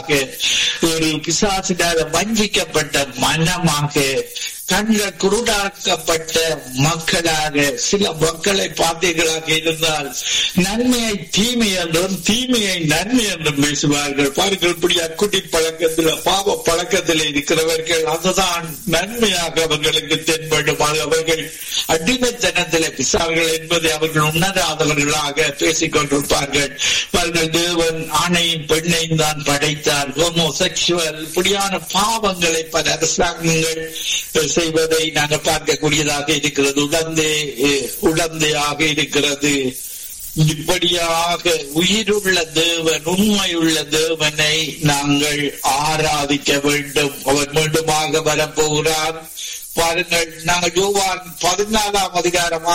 ஒரு பிசாசினால் வஞ்சிக்கப்பட்ட மனமாக கண்கள் குருடாக்கப்பட்ட மக்களாக சில மக்களை பார்த்தீர்களாக இருந்தால் நன்மையை தீமை என்றும் தீமையை நன்மை என்றும் பேசுவார்கள் பாருங்கள் இப்படி அக்குடி பழக்கத்தில் பாவ பழக்கத்தில் இருக்கிறவர்கள் அதுதான் நன்மையாக அவர்களுக்கு தென்படும் அது அவர்கள் அடிமைத்தனத்தில் பிசார்கள் என்பதை அவர்கள் உணராதவர்களாக பேசிக் கொண்டிருப்பார்கள் அவர்கள் தேவன் ஆணையும் பெண்ணையும் தான் படைத்தார் ஹோமோசெக்சுவல் இப்படியான பாவங்களை பல அரசாங்கங்கள் செய்வதை நாங்கள் பார்க்கக்கூடியதாக இருக்கிறது உடந்தே உடந்தையாக இருக்கிறது இப்படியாக உயிருள்ள தேவன் உண்மையுள்ள தேவனை நாங்கள் ஆராதிக்க வேண்டும் அவர் மீண்டுமாக வரப்போகிறார் பாருங்கள் நாங்கள் யோவான் பதினாலாம் அதிகாரம்